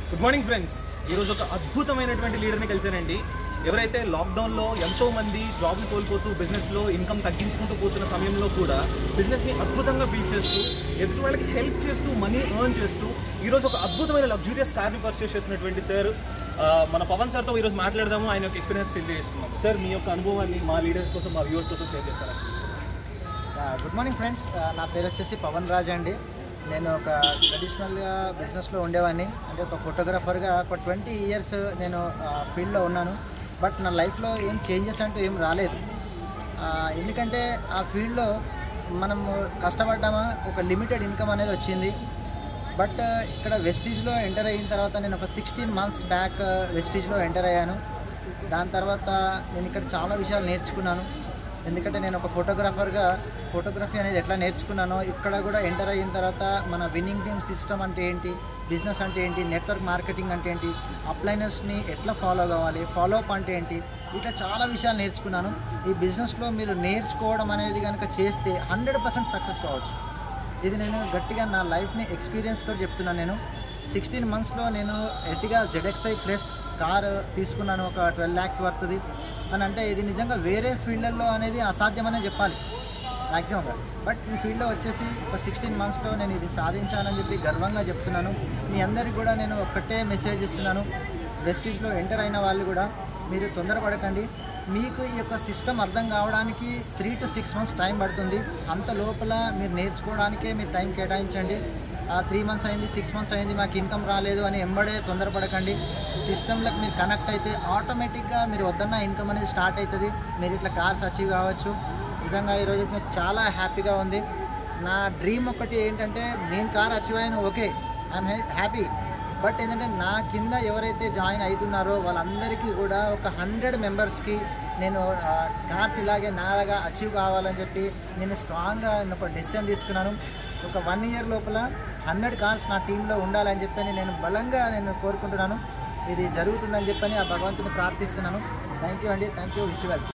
good morning friends ఈరోజు ఒక అద్భుతమైనటువంటి లీడర్ని కలిశానండి ఎవరైతే లాక్డౌన్లో ఎంతో మంది జాబ్లు కోల్పోతూ బిజినెస్లో ఇన్కమ్ తగ్గించుకుంటూ పోతున్న సమయంలో కూడా బిజినెస్ని అద్భుతంగా బిల్డ్ చేస్తూ ఎదుటి వాళ్ళకి హెల్ప్ చేస్తూ మనీ ఎర్న్ చేస్తూ ఈరోజు ఒక అద్భుతమైన లగ్జూరియస్ కార్ని పర్చేస్ చేసినటువంటి సార్ మన పవన్ సార్తో ఈరోజు మాట్లాడదాము ఆయన యొక్క ఎక్స్పీరియన్స్ షేర్ చేసుకున్నాం సార్ మీ యొక్క అనుభవాన్ని మా లీడర్స్ కోసం మా వ్యూవర్స్ కోసం షేర్ చేస్తారా గుడ్ మార్నింగ్ ఫ్రెండ్స్ నా పేరు వచ్చేసి పవన్ రాజ్ అండి నేను ఒక ట్రెడిషనల్గా బిజినెస్లో ఉండేవాడిని అంటే ఒక ఫోటోగ్రాఫర్గా ఒక ట్వంటీ ఇయర్స్ నేను ఫీల్డ్లో ఉన్నాను బట్ నా లైఫ్లో ఏం చేంజెస్ అంటూ ఏం రాలేదు ఆ, ఎందుకంటే ఆ ఫీల్డ్లో మనం కష్టపడ్డామా ఒక లిమిటెడ్ ఇన్కమ్ అనేది వచ్చింది బట్ ఇక్కడ వెస్టీజ్లో ఎంటర్ అయిన తర్వాత నేను ఒక సిక్స్టీన్ మంత్స్ బ్యాక్ వెస్టీజ్లో ఎంటర్ అయ్యాను దాని తర్వాత నేను ఇక్కడ చాలా విషయాలు నేర్చుకున్నాను ఎందుకంటే నేను ఒక ఫోటోగ్రాఫర్గా ఫోటోగ్రఫీ అనేది ఎట్లా నేర్చుకున్నానో ఇక్కడ కూడా ఎంటర్ అయిన తర్వాత మన విన్నింగ్ టీమ్ సిస్టమ్ అంటే ఏంటి బిజినెస్ అంటే ఏంటి నెట్వర్క్ మార్కెటింగ్ అంటే ఏంటి అప్లైనర్స్ని ఎట్లా ఫాలో కావాలి ఫాలో అప్ అంటే ఏంటి ఇట్లా చాలా విషయాలు నేర్చుకున్నాను ఈ బిజినెస్లో మీరు నేర్చుకోవడం అనేది కనుక చేస్తే హండ్రెడ్ పర్సెంట్ సక్సెస్ కావచ్చు ఇది నేను గట్టిగా నా లైఫ్ని ఎక్స్పీరియన్స్తో చెప్తున్నాను నేను సిక్స్టీన్ మంత్స్లో నేను ఎట్టిగా జెడ్ఎక్స్ఐ ప్లస్ కార్ తీసుకున్నాను ఒక ట్వెల్వ్ ల్యాక్స్ వర్త్ది అని అంటే ఇది నిజంగా వేరే ఫీల్డ్లలో అనేది అసాధ్యమనే చెప్పాలి మ్యాక్సిమంగా బట్ ఈ ఫీల్డ్లో వచ్చేసి ఒక సిక్స్టీన్ మంత్స్లో నేను ఇది సాధించానని చెప్పి గర్వంగా చెప్తున్నాను మీ అందరికి కూడా నేను ఒక్కటే మెసేజ్ ఇస్తున్నాను వెస్టీజ్లో ఎంటర్ అయిన వాళ్ళు కూడా మీరు తొందరపడకండి మీకు ఈ యొక్క సిస్టమ్ అర్థం కావడానికి three to six months time పడుతుంది అంత లోపల మీరు నేర్చుకోవడానికే మీరు టైం కేటాయించండి ఆ త్రీ మంత్స్ అయింది సిక్స్ మంత్స్ అయింది మాకు ఇన్కమ్ రాలేదు అని ఎంబడే తొందరపడకండి సిస్టంలకు మీరు కనెక్ట్ అయితే ఆటోమేటిక్గా మీరు వద్దన్న ఇన్కమ్ అనేది స్టార్ట్ అవుతుంది మీరు ఇట్లా కార్స్ అచీవ్ కావచ్చు నిజంగా ఈరోజు అయితే నాకు చాలా హ్యాపీగా ఉంది నా డ్రీమ్ ఒకటి ఏంటంటే నేను కార్ అచీవ్ అయ్యాను ఓకే ఐఎమ్ హ్యాపీ బట్ ఏంటంటే నా కింద ఎవరైతే జాయిన్ అవుతున్నారో వాళ్ళందరికీ కూడా ఒక హండ్రెడ్ మెంబర్స్కి నేను ఆ, కార్స్ ఇలాగే నాలాగా అచీవ్ కావాలని చెప్పి నేను స్ట్రాంగ్గా నేను ఒక డెసిషన్ తీసుకున్నాను ఒక వన్ ఇయర్ లోపల హండ్రెడ్ కార్స్ నా టీంలో ఉండాలని చెప్పని నేను బలంగా నేను కోరుకుంటున్నాను ఇది జరుగుతుందని చెప్పని ఆ భగవంతుని ప్రార్థిస్తున్నాను థ్యాంక్ యూ అండి థ్యాంక్ యూ విష్ వెల్